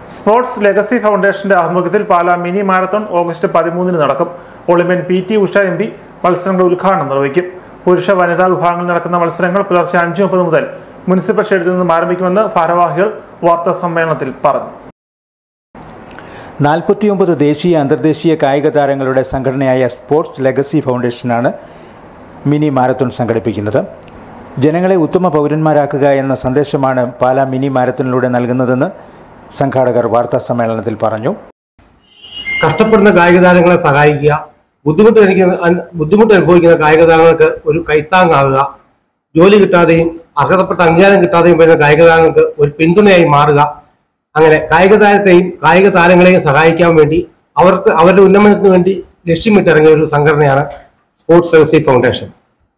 sports legacy ഫൗണ്ടേഷന്റെ ആഭിമുഖ്യത്തിൽ Pala mini marathon August പതിമൂന്നിന് നടക്കും Olympian P T Usha M P മത്സരങ്ങളുടെ ഉദ്ഘാടനം നിർവഹിക്കും പുരുഷ വനിതാ വിഭാഗങ്ങളിൽ നടക്കുന്ന മത്സരങ്ങൾ പുലർച്ചെ അഞ്ച് മുപ്പത് മുതൽ മുനിസിപ്പൽ സ്റ്റേഡിയത്തിൽ നിന്നും ആരംഭിക്കുമെന്ന് ഭാരവാഹികൾ വാർത്താ സമ്മേളനത്തിൽ പറഞ്ഞു നാൽപ്പത്തിയൊമ്പത് ദേശീയ അന്തർദേശീയ കായിക താരങ്ങളുടെ സംഘടനയായ സ്പോർട്സ് ലെഗസി ഫൗണ്ടേഷനാണ് മിനി മാരത്തോൺ സംഘടിപ്പിക്കുന്നത് ജനങ്ങളെ ഉത്തമ പൗരന്മാരാക്കുക എന്ന സന്ദേശമാണ് പാലാ മിനി മാരത്തോണിലൂടെ നൽകുന്നതെന്ന് സംഘാടകർ വാർത്താ സമ്മേളനത്തിൽ പറഞ്ഞു കഷ്ടപ്പെടുന്ന കായിക താരങ്ങളെ സഹായിക്കുക ബുദ്ധിമുട്ട് അനുഭവിക്കുന്ന അൻ- ബുദ്ധിമുട്ട് അനുഭവിക്കുന്ന കായിക താരങ്ങൾക്ക് ഒരു കൈത്താങ്ങാകുക ജോലി കിട്ടാതെയും അർഹതപ്പെട്ട അംഗീകാരം കിട്ടാതെയും വരുന്ന കായിക താരങ്ങൾക്ക് ഒരു പിന്തുണയായി മാറുക അങ്ങനെ കായിക താരത്തെയും കായിക താരങ്ങളെയും സഹായിക്കാൻ വേണ്ടി അവർക്ക് അവരുടെ ഉന്നമനത്തിന് വേണ്ടി ലക്ഷ്യമിട്ടിറങ്ങിയ ഒരു സംഘടനയാണ് സ്പോർട്സ് ലെഗസി ഫൗണ്ടേഷൻ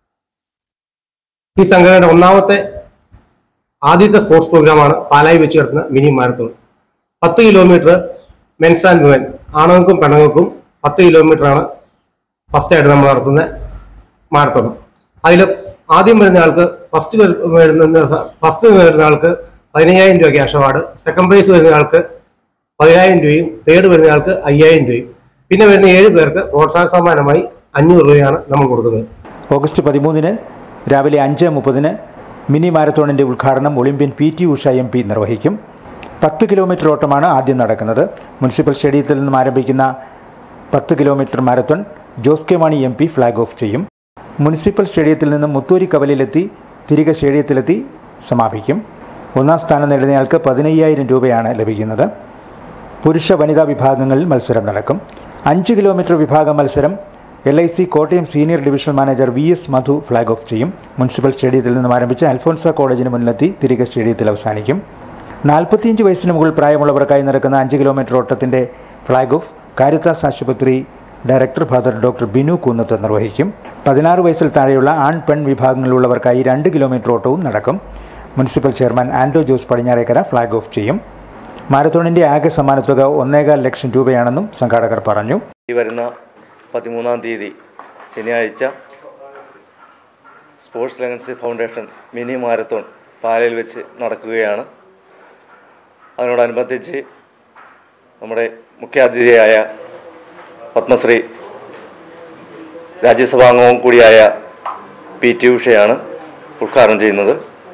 ഈ സംഘടനയുടെ ഒന്നാമത്തെ ആദ്യത്തെ സ്പോർട്സ് പ്രോഗ്രാമാണ് പാലായി വെച്ച് നടത്തുന്ന മിനി മാരത്തോൺ പത്ത് കിലോമീറ്റർ മെൻസ് ആൻഡ് വുമൻ ആണുങ്ങൾക്കും പെണ്ണുങ്ങൾക്കും പത്ത് കിലോമീറ്റർ ആണ് ഫസ്റ്റ് ആയിട്ട് നമ്മൾ നടത്തുന്ന മാരത്തോൺ അതിൽ ആദ്യം വരുന്ന ആൾക്ക് ഫസ്റ്റ് വരുന്ന ഫസ്റ്റ് വരുന്ന ആൾക്ക് പതിനയ്യായിരം രൂപ ക്യാഷ് അവാർഡ് സെക്കൻഡ് പ്രൈസ് വരുന്ന ആൾക്ക് പതിനായിരം രൂപയും തേർഡ് വരുന്ന ആൾക്ക് അയ്യായിരം രൂപയും പിന്നെ വരുന്ന ഏഴ് പേർക്ക് പ്രോത്സാഹന സമ്മാനമായി അഞ്ഞൂറ് രൂപയാണ് നമ്മൾ കൊടുക്കുന്നത് ഓഗസ്റ്റ് പതിമൂന്നിന് രാവിലെ അഞ്ച് മുപ്പതിന് മിനി മാരത്തോണിന്റെ ഉദ്ഘാടനം Olympian P T Usha M P നിർവഹിക്കും പത്ത് കിലോമീറ്റർ ഓട്ടമാണ് ആദ്യം നടക്കുന്നത് മുനിസിപ്പൽ സ്റ്റേഡിയത്തിൽ നിന്നും ആരംഭിക്കുന്ന പത്ത് kilometre marathon Jose K Mani M P flag off ചെയ്യും മുനിസിപ്പൽ സ്റ്റേഡിയത്തിൽ നിന്നും മുത്തൂരി കവലിലെത്തി തിരികെ സ്റ്റേഡിയത്തിലെത്തി സമാപിക്കും ഒന്നാം സ്ഥാനം നേടുന്നയാൾക്ക് പതിനയ്യായിരം രൂപയാണ് ലഭിക്കുന്നത് പുരുഷ വനിതാ വിഭാഗങ്ങളിൽ മത്സരം നടക്കും അഞ്ച് കിലോമീറ്റർ വിഭാഗം മത്സരം L I C Kottayam senior division manager V S Madhu flag off ചെയ്യും മുനിസിപ്പൽ സ്റ്റേഡിയത്തിൽ നിന്നും ആരംഭിച്ച് അൽഫോൻസ കോളേജിന് മുന്നിലെത്തി തിരികെ സ്റ്റേഡിയത്തിൽ അവസാനിക്കും നാൽപ്പത്തിയഞ്ച് വയസ്സിന് മുകളിൽ പ്രായമുള്ളവർക്കായി നടക്കുന്ന അഞ്ച് കിലോമീറ്റർ ഓട്ടത്തിന്റെ ഫ്ളാഗ് ഓഫ് കാരിത്താസ് ആശുപത്രി director father doctor Binu Koonnath നിർവഹിക്കും പതിനാറ് വയസ്സിൽ താഴെയുള്ള ആൺ പെൺ വിഭാഗങ്ങളിലുള്ളവർക്കായി രണ്ട് കിലോമീറ്റർ ഓട്ടവും നടക്കും municipal chairman Ando Jose Padinjarekkara flag off ചെയ്യും മാരത്തോണിന്റെ ആകെ സമ്മാനത്തുക ഒന്നേകാൽ ലക്ഷം രൂപയാണെന്നും സംഘാടകർ പറഞ്ഞു ഈ വരുന്ന പതിമൂന്നാം തീയതി ശനിയാഴ്ച sports legacy foundation mini marathon പാലയിൽ വെച്ച് നടക്കുകയാണ് അതിനോടനുബന്ധിച്ച് നമ്മുടെ മുഖ്യാതിഥിയായ പത്മശ്രീ രാജ്യസഭാംഗവും കൂടിയായ പി ടി ഉഷയാണ് ഉദ്ഘാടനം ചെയ്യുന്നത്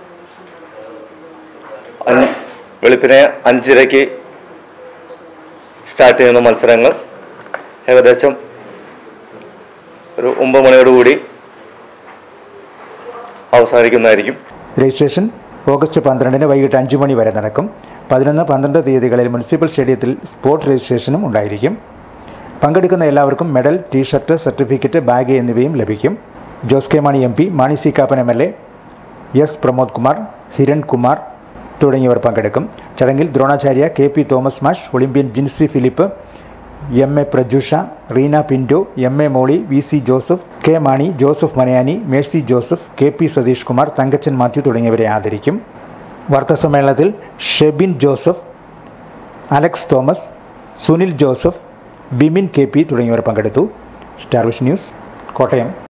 അഞ്ച് വെളുപ്പിനെ അഞ്ചരയ്ക്ക് സ്റ്റാർട്ട് ചെയ്യുന്ന മത്സരങ്ങൾ ഏകദേശം ഒരു ഒമ്പത് മണിയോടുകൂടി അവസാനിക്കുന്നതായിരിക്കും രജിസ്ട്രേഷൻ ഓഗസ്റ്റ് പന്ത്രണ്ടിന് വൈകിട്ട് അഞ്ച് മണി വരെ നടക്കും പതിനൊന്ന് പന്ത്രണ്ട് തീയതികളിൽ മുനിസിപ്പൽ സ്റ്റേഡിയത്തിൽ സ്പോർട്സ് രജിസ്ട്രേഷനും ഉണ്ടായിരിക്കും പങ്കെടുക്കുന്ന എല്ലാവർക്കും മെഡൽ ടീഷർട്ട് സർട്ടിഫിക്കറ്റ് ബാഗ് എന്നിവയും ലഭിക്കും Jose K Mani M P Mani C Kappan M L A S Pramod Kumar Hiran Kumar തുടങ്ങിയവർ പങ്കെടുക്കും ചടങ്ങിൽ Dronacharya K P Thomas Mash Olympian Jincy Philip M A Prajusha Reena Pinto M A Molly V C Joseph K Mani Joseph Manayani Mercy Joseph K P Satheesh Kumar Thankachan Mathew തുടങ്ങിയവരെ ആദരിക്കും വാർത്താസമ്മേളനത്തിൽ ഷെബിൻ ജോസഫ് അലക്സ് തോമസ് സുനിൽ ജോസഫ് ബിമിൻ കെ പി തുടങ്ങിയവർ പങ്കെടുത്തു സ്റ്റാർ വിഷൻ ന്യൂസ് കോട്ടയം